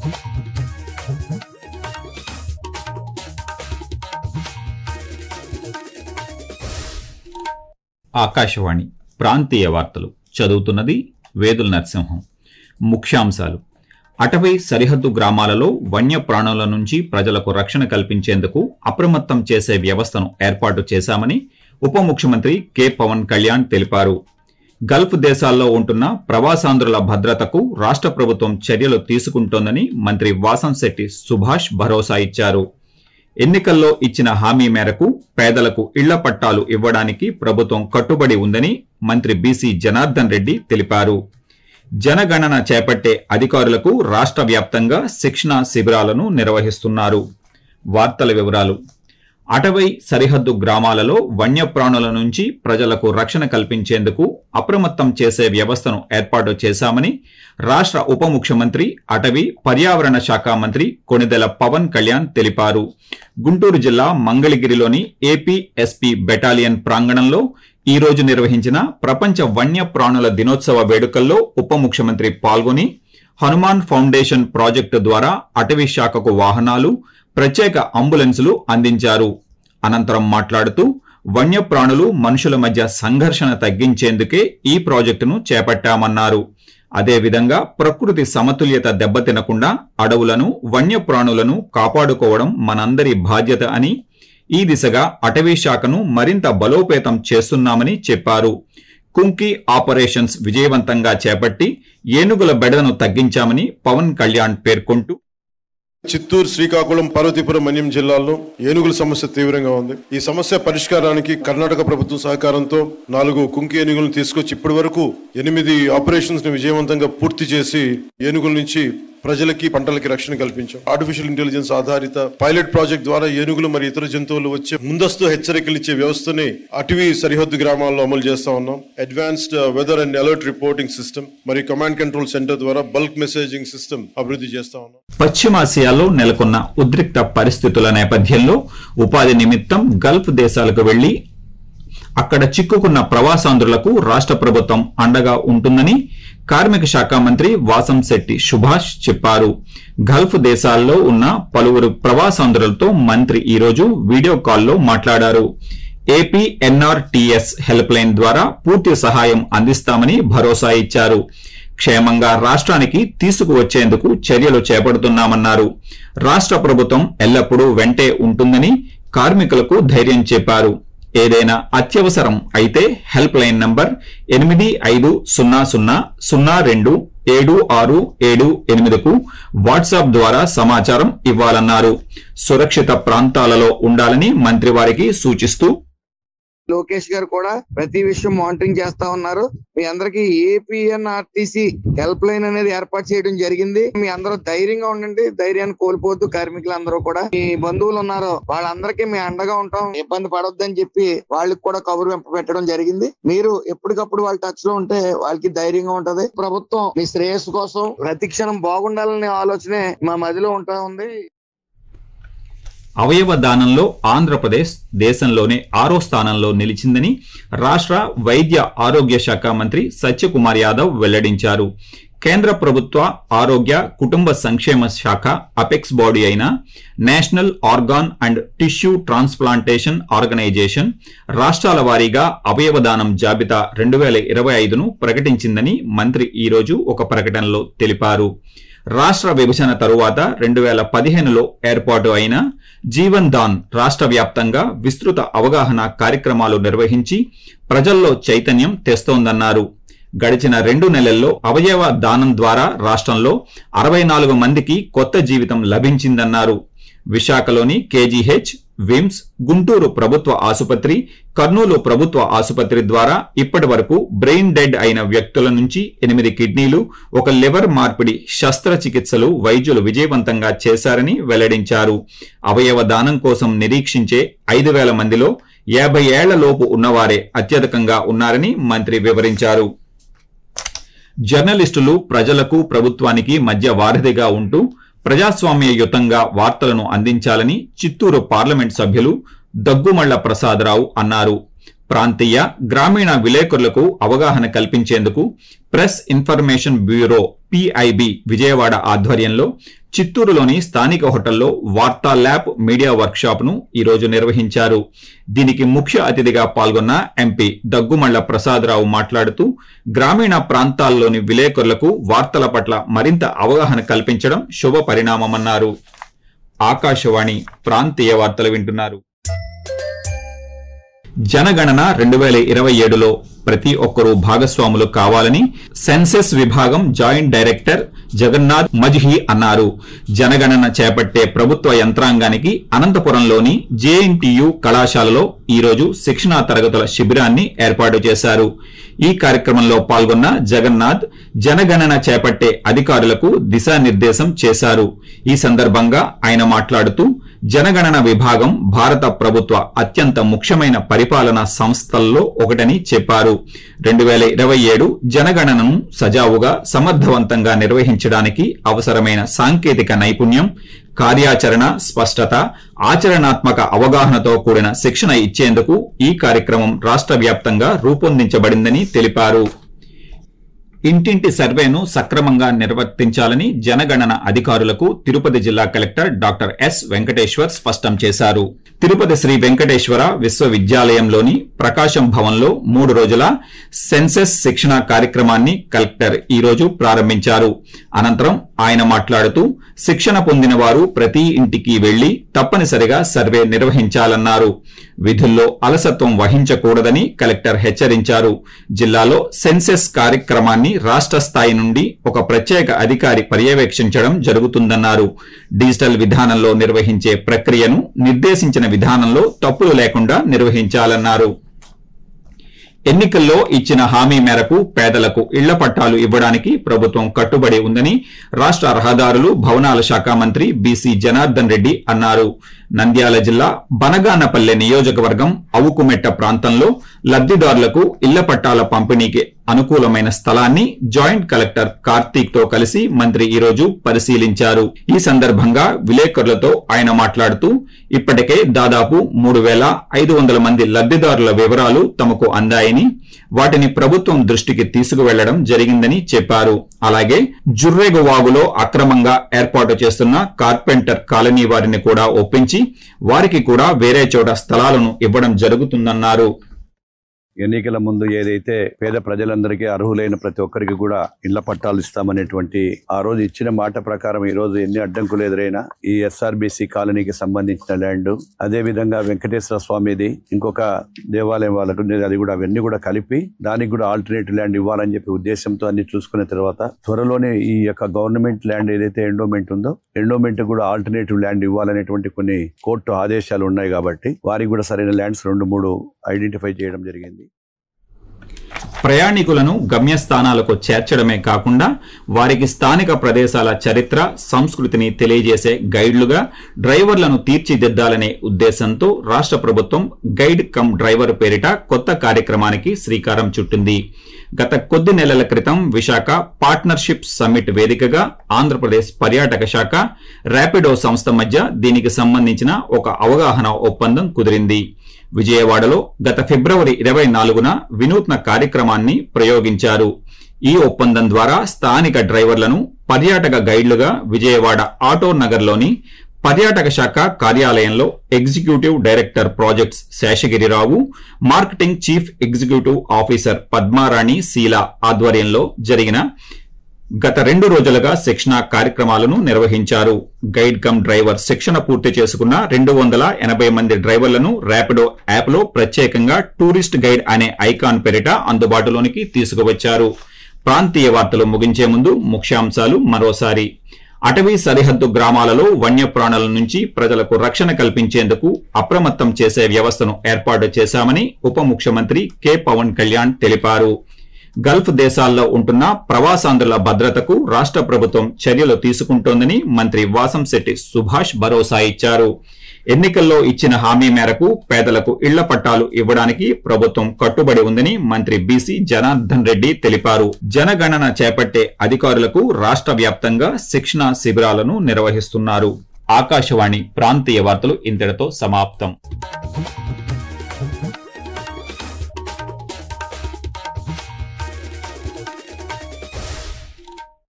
ఆకాశవాణి ప్రాంతీయ వార్తలు చదువుతున్నది వేదుల నరసింహం ముఖ్యాంశాలు అటవీ సరిహద్దు గ్రామాలలో వన్యప్రాణుల నుంచి ప్రజలకు రక్షణ కల్పించేందుకు అప్రమత్తం చేసే వ్యవస్థను ఏర్పాటు చేశామని ఉప ముఖ్యమంత్రి కె పవన్ కళ్యాణ్ తెలిపారు గల్ఫ్ దేశాల్లో ఉంటున్న ప్రవాసాంధ్రుల భద్రతకు రాష్ట్ర ప్రభుత్వం చర్యలు తీసుకుంటోందని మంత్రి వాసంశెట్టి సుభాష్ భరోసా ఇచ్చారు ఎన్నికల్లో ఇచ్చిన హామీ మేరకు పేదలకు ఇళ్ల పట్టాలు ఇవ్వడానికి ప్రభుత్వం కట్టుబడి ఉందని మంత్రి బీసీ జనార్దన్ రెడ్డి తెలిపారు జనగణన చేపట్టే అధికారులకు రాష్ట్ర వ్యాప్తంగా శిక్షణ శిబిరాలను నిర్వహిస్తున్నారు వార్తల వివరాలు అటవై సరిహద్దు గ్రామాలలో వన్యప్రాణుల నుంచి ప్రజలకు రక్షణ కల్పించేందుకు అప్రమత్తం చేసే వ్యవస్థను ఏర్పాటు చేశామని రాష్ట్ర ఉప ముఖ్యమంత్రి అటవీ పర్యావరణ శాఖ మంత్రి కొణిదెల పవన్ కళ్యాణ్ తెలిపారు గుంటూరు జిల్లా మంగళగిరిలోని ఏపీ ఎస్పీ బెటాలియన్ ప్రాంగణంలో ఈ రోజు నిర్వహించిన ప్రపంచ వన్యప్రాణుల దినోత్సవ వేడుకల్లో ఉప ముఖ్యమంత్రి పాల్గొని హనుమాన్ ఫౌండేషన్ ప్రాజెక్టు ద్వారా అటవీ శాఖకు వాహనాలు ప్రత్యేక అంబులెన్సులు అందించారు అనంతరం మాట్లాడుతూ వన్యప్రాణులు మనుషుల మధ్య సంఘర్షణ తగ్గించేందుకే ఈ ప్రాజెక్టును చేపట్టామన్నారు అదేవిధంగా ప్రకృతి సమతుల్యత దెబ్బతినకుండా అడవులను వన్యప్రాణులను కాపాడుకోవడం మనందరి బాధ్యత అని ఈ దిశగా అటవీ శాఖను మరింత బలోపేతం చేస్తున్నామని చెప్పారు కుంకి ఆపరేషన్స్ విజయవంతంగా చేపట్టి ఏనుగుల బెడదను తగ్గించామని పవన్ కళ్యాణ్ పేర్కొంటూ చిత్తూరు శ్రీకాకుళం పార్వతీపురం మన్యం జిల్లాల్లో ఏనుగుల సమస్య తీవ్రంగా ఉంది ఈ సమస్య పరిష్కారానికి కర్ణాటక ప్రభుత్వం సహకారంతో నాలుగు కుంకి ఏనుగులను తీసుకొచ్చి ఇప్పటి వరకు ఎనిమిది ఆపరేషన్స్ ని విజయవంతంగా పూర్తి చేసి ఏనుగుల నుంచి ప్రజలకి పంటలకి రక్షణ కల్పించాం ఆర్టిఫిషియల్ ఇంటెలిజెన్స్ ఆధారిత పైలట్ ప్రాజెక్ట్ ద్వారా ఏనుగులు మరి ఇతర జంతువులు వచ్చే ముందస్తు హెచ్చరికలు ఇచ్చే వ్యవస్థని అటవీ సరిహద్దు గ్రామాల్లో అమలు చేస్తా ఉన్నాం advanced weather and alert reporting system మరి కమాండ్ కంట్రోల్ సెంటర్ ద్వారా బల్క్ మెసేజింగ్ సిస్టమ్ అభివృద్ధి చేస్తా ఉన్నాం పశ్చిమాసియాలో నెలకొన్న ఉద్రిక్త పరిస్థితుల నేపథ్యంలో ఉపాధి నిమిత్తం గల్ఫ్ దేశాలకు వెళ్లి అక్కడ చిక్కుకున్న ప్రవాసాంధ్రులకు రాష్ట్ర ప్రభుత్వం అండగా ఉంటుందని కార్మిక శాఖ మంత్రి వాసంశెట్టి సుభాష్ చెప్పారు గల్ఫ్ దేశాల్లో ఉన్న పలువురు ప్రవాసాంధ్రులతో మంత్రి ఈరోజు వీడియో కాల్లో మాట్లాడారు ఏపీ ఎన్ఆర్టీఎస్ హెల్ప్ లైన్ ద్వారా పూర్తి సహాయం అందిస్తామని భరోసా ఇచ్చారు క్షేమంగా రాష్ట్రానికి తీసుకువచ్చేందుకు చర్యలు చేపడుతున్నామన్నారు రాష్ట్ర ప్రభుత్వం ఎల్లప్పుడూ వెంటే ఉంటుందని కార్మికులకు ధైర్యం చెప్పారు ఏదైనా అత్యవసరం అయితే హెల్ప్ లైన్ నంబర్ ఎనిమిది ఐదు సున్నా సున్నా సున్నా రెండు ఏడు ఆరు ఏడు ఎనిమిదికు వాట్సాప్ ద్వారా సమాచారం ఇవ్వాలన్నారు సురక్షిత ప్రాంతాలలో ఉండాలని మంత్రి వారికి సూచిస్తూ లోకేష్ గారు కూడా ప్రతి విషయం మానిటరింగ్ చేస్తా ఉన్నారు మీ అందరికి ఏపీఎన్ఆర్టీసీ హెల్ప్ లైన్ అనేది ఏర్పాటు చేయడం జరిగింది మీ అందరూ ధైర్యంగా ఉండండి ధైర్యాన్ని కోల్పోవద్దు కార్మికులందరూ కూడా మీ బంధువులు ఉన్నారు వాళ్ళందరికీ మీ అండగా ఉంటాం ఇబ్బంది పడొద్దని చెప్పి వాళ్ళకి కూడా కబురు వెంప పెట్టడం జరిగింది మీరు ఎప్పటికప్పుడు వాళ్ళ టచ్ లో ఉంటే వాళ్ళకి ధైర్యంగా ఉంటది ప్రభుత్వం మీ శ్రేయస్సు కోసం ప్రతి క్షణం బాగుండాలనే ఆలోచనే మా మదిలో ఉంటా ఉంది అవయవ దానంలో ఆంధ్రప్రదేశ్ దేశంలోనే ఆరో స్థానంలో నిలిచిందని రాష్ట్ర వైద్య ఆరోగ్య శాఖ మంత్రి సత్యకుమార్ యాదవ్ వెల్లడించారు కేంద్ర ప్రభుత్వ ఆరోగ్య కుటుంబ సంక్షేమ శాఖ అపెక్స్ బాడీ అయిన national organ and tissue transplantation organisation రాష్ట్రాల వారీగా అవయవదానం జాబితా రెండు వేల ఇరవై ఐదును ప్రకటించిందని మంత్రి ఈరోజు ఒక ప్రకటనలో తెలిపారు రాష్ట్ర విభజన తరువాత రెండు వేల పదిహేనులో ఏర్పాటు అయిన జీవన్ దాన్ రాష్ట్ర వ్యాప్తంగా విస్తృత అవగాహన కార్యక్రమాలు నిర్వహించి ప్రజల్లో చైతన్యం తెస్తోందన్నారు గడిచిన రెండు నెలల్లో అవయవ దానం ద్వారా రాష్ట్రంలో అరవై నాలుగు మందికి కొత్త జీవితం లభించిందన్నారు విశాఖలోని కేజీహెచ్ విమ్స్ గుంటూరు ప్రభుత్వ ఆసుపత్రి కర్నూలు ప్రభుత్వ ఆసుపత్రి ద్వారా ఇప్పటి వరకు బ్రెయిన్ డెడ్ అయిన వ్యక్తుల నుంచి ఎనిమిది కిడ్నీలు ఒక లివర్ మార్పిడి శస్త్రచికిత్సలు వైద్యులు విజయవంతంగా చేశారని వెల్లడించారు అవయవ దానం కోసం నిరీక్షించే ఐదు వేల మందిలో యాభై ఏళ్ల లోపు ఉన్నవారే అత్యధికంగా ఉన్నారని మంత్రి వివరించారు జర్నలిస్టులు ప్రజలకు ప్రభుత్వానికి మధ్య వారధిగా ఉంటూ ప్రజాస్వామ్యయుతంగా వార్తలను అందించాలని చిత్తూరు పార్లమెంట్ సభ్యులు దగ్గుమళ్ల ప్రసాదరావు అన్నారు ప్రాంతీయ గ్రామీణ విలేకరులకు అవగాహన కల్పించేందుకు Press Information Bureau PIB Vijayawada ఆధ్వర్యంలో చిత్తూరులోని స్థానిక హోటల్లో వార్తా ల్యాబ్ మీడియా వర్క్షాప్ ను ఈరోజు నిర్వహించారు దీనికి ముఖ్య అతిథిగా పాల్గొన్న ఎంపీ దగ్గుమళ్ల ప్రసాదరావు మాట్లాడుతూ గ్రామీణ ప్రాంతాల్లోని విలేకరులకు వార్తల పట్ల మరింత అవగాహన కల్పించడం శుభ పరిణామమన్నారు ఆకాశవాణి ప్రాంతీయ వార్తలు వింటున్నారు జనగణన రెండు వేల ఇరవై ఏడులో ప్రతి ఒక్కరూ భాగస్వాములు కావాలని సెన్సెస్ విభాగం జాయింట్ డైరెక్టర్ జగన్నాథ్ మజ్హి అన్నారు జనగణన చేపట్టే ప్రభుత్వ యంత్రాంగానికి అనంతపురంలోని జేఎన్టీయు కళాశాలలో ఈరోజు శిక్షణా తరగతుల శిబిరాన్ని ఏర్పాటు చేశారు ఈ కార్యక్రమంలో పాల్గొన్న జగన్నాథ్ జనగణన చేపట్టే అధికారులకు దిశానిర్దేశం చేశారు ఈ సందర్భంగా ఆయన మాట్లాడుతూ జనగణన విభాగం భారత ప్రభుత్వ అత్యంత ముఖ్యమైన పరిపాలనా సంస్థల్లో ఒకటని చెప్పారు రెండు వేల ఇరవై ఏడు జనగణనను సజావుగా సమర్థవంతంగా నిర్వహించడానికి అవసరమైన సాంకేతిక నైపుణ్యం కార్యాచరణ స్పష్టత ఆచరణాత్మక అవగాహనతో కూడిన శిక్షణ ఇచ్చేందుకు ఈ కార్యక్రమం రాష్ట్ర వ్యాప్తంగా రూపొందించబడిందని తెలిపారు ఇంటింటి సర్వేను సక్రమంగా నిర్వర్తించాలని జనగణన అధికారులకు తిరుపతి జిల్లా కలెక్టర్ డాక్టర్ ఎస్ వెంకటేశ్వర్ స్పష్టం చేశారు తిరుపతి శ్రీ వెంకటేశ్వర విశ్వవిద్యాలయంలోని ప్రకాశం భవన్లో మూడు రోజుల సెన్సెస్ శిక్షణ కార్యక్రమాన్ని కలెక్టర్ ఈ రోజు ప్రారంభించారు అనంతరం ఆయన మాట్లాడుతూ శిక్షణ పొందిన వారు ప్రతి ఇంటికి వెళ్లి తప్పనిసరిగా సర్వే నిర్వహించాలన్నారు విధుల్లో అలసత్వం వహించకూడదని కలెక్టర్ హెచ్చరించారు జిల్లాలో సెన్సెస్ కార్యక్రమాన్ని రాష్ట్ర స్థాయి నుండి ఒక ప్రత్యేక అధికారి పర్యవేక్షించడం జరుగుతుందన్నారు డిజిటల్ విధానంలో నిర్వహించే ప్రక్రియను నిర్దేశించిన విధానంలో తప్పులు లేకుండా నిర్వహించాలన్నారు ఎన్నికల్లో ఇచ్చిన హామీ మేరకు పేదలకు ఇళ్ల పట్టాలు ఇవ్వడానికి ప్రభుత్వం కట్టుబడి ఉందని రాష్ట్ర రహదారులు భవనాల శాఖ మంత్రి బీసీ జనార్దన్ రెడ్డి అన్నారు నంద్యాల జిల్లా బనగానపల్లె నియోజకవర్గం అవుకుమెట్ట ప్రాంతంలో లబ్దిదారులకు ఇళ్ల పట్టాల పంపిణీకి అనుకూలమైన స్థలాన్ని జాయింట్ కలెక్టర్ కార్తీక్ తో కలిసి మంత్రి ఈరోజు పరిశీలించారు ఈ సందర్భంగా విలేకరులతో ఆయన మాట్లాడుతూ ఇప్పటికే దాదాపు మూడు వేల ఐదు వందల మంది లబ్దిదారుల వివరాలు తమకు అందాయని వాటిని ప్రభుత్వం దృష్టికి తీసుకువెళ్లడం జరిగిందని చెప్పారు అలాగే జుర్రేగు వాగులో అక్రమంగా ఏర్పాటు చేస్తున్న కార్పెంటర్ కాలనీ వారిని కూడా ఒప్పించి వారికి కూడా వేరే చోట స్థలాలను ఇవ్వడం జరుగుతుందన్నారు ఎన్నికల ముందు ఏదైతే పేద ప్రజలందరికీ అర్హులైన ప్రతి ఒక్కరికి కూడా ఇళ్ల పట్టాలు ఇస్తామనేటువంటి ఆ రోజు ఇచ్చిన మాట ప్రకారం ఈ రోజు ఎన్ని అడ్డంకులు ఎదురైనా ఈ ఎస్ఆర్బిసి కాలనీకి సంబంధించిన ల్యాండ్ అదే విధంగా వెంకటేశ్వర స్వామిది ఇంకొక దేవాలయం వాళ్ళకు ఉండేది అది కూడా అవన్నీ కూడా కలిపి దానికి కూడా ఆల్టర్నేటివ్ ల్యాండ్ ఇవ్వాలని చెప్పి ఉద్దేశంతో అన్ని చూసుకున్న తర్వాత త్వరలోనే ఈ యొక్క గవర్నమెంట్ ల్యాండ్ ఏదైతే ఎండోమెంట్ ఉందో ఎండోమెంట్ కూడా ఆల్టర్నేటివ్ ల్యాండ్ ఇవ్వాలనేటువంటి కొన్ని కోర్టు ఆదేశాలు ఉన్నాయి కాబట్టి వారికి కూడా సరైన ల్యాండ్స్ రెండు మూడు ఐడెంటిఫై చేయడం జరిగింది ప్రయాణికులను గమ్యస్థానాలకు చేర్చడమే కాకుండా వారికి స్థానిక ప్రదేశాల చరిత్ర సంస్కృతిని తెలియజేసే గైడ్లుగా డ్రైవర్లను తీర్చిదిద్దాలనే ఉద్దేశంతో రాష్ట్ర ప్రభుత్వం గైడ్ కమ్ డ్రైవర్ పేరిట కొత్త కార్యక్రమానికి శ్రీకారం చుట్టింది గత కొద్ది నెలల క్రితం విశాఖ పార్ట్నర్షిప్ సమ్మిట్ వేదికగా ఆంధ్రప్రదేశ్ పర్యాటక శాఖ ర్యాపిడో సంస్థ మధ్య దీనికి సంబంధించిన ఒక అవగాహన ఒప్పందం కుదిరింది విజయవాడలో గత ఫిబ్రవరి ఇరవై నాలుగున వినూత్న కార్యక్రమాన్ని ప్రయోగించారు ఈ ఒప్పందం ద్వారా స్థానిక డ్రైవర్లను పర్యాటక గైడ్లుగా విజయవాడ ఆటో నగర్లోని పర్యాటక శాఖ కార్యాలయంలో executive director projects Seshagiri Rao marketing chief executive officer Padmarani Sheela ఆధ్వర్యంలో జరిగిన గత రెండు రోజులుగా శిక్షణ కార్యక్రమాలను నిర్వహించారు గైడ్ కమ్ డ్రైవర్ శిక్షణ పూర్తి చేసుకున్న రెండు వందల ఎనభై మంది డ్రైవర్లను ర్యాపిడో యాప్లో ప్రత్యేకంగా టూరిస్ట్ గైడ్ అనే ఐకాన్ పేరిట అందుబాటులోనికి తీసుకువచ్చారు ప్రాంతీయ వార్తలు ముగించే ముందు ముఖ్యాంశాలు మరోసారి అటవీ సరిహద్దు గ్రామాలలో వన్యప్రాణుల నుంచి ప్రజలకు రక్షణ కల్పించేందుకు అప్రమత్తం చేసే వ్యవస్థను ఏర్పాటు చేశామని ఉప ముఖ్యమంత్రి కె పవన్ కళ్యాణ్ తెలిపారు గల్ఫ్ దేశాల్లో ఉంటున్న ప్రవాసాంధ్రుల భద్రతకు రాష్ట్ర ప్రభుత్వం చర్యలు తీసుకుంటోందని మంత్రి వాసంశెట్టి సుభాష్ భరోసా ఇచ్చారు ఎన్నికల్లో ఇచ్చిన హామీ మేరకు పేదలకు ఇళ్ల పట్టాలు ఇవ్వడానికి ప్రభుత్వం కట్టుబడి ఉందని మంత్రి బీసీ జనార్దన్ రెడ్డి తెలిపారు జనగణన చేపట్టే అధికారులకు రాష్ట్ర వ్యాప్తంగా శిక్షణ శిబిరాలను నిర్వహిస్తున్నారు ఆకాశవాణి ప్రాంతీయ వార్తలు ఇంతటితో సమాప్తం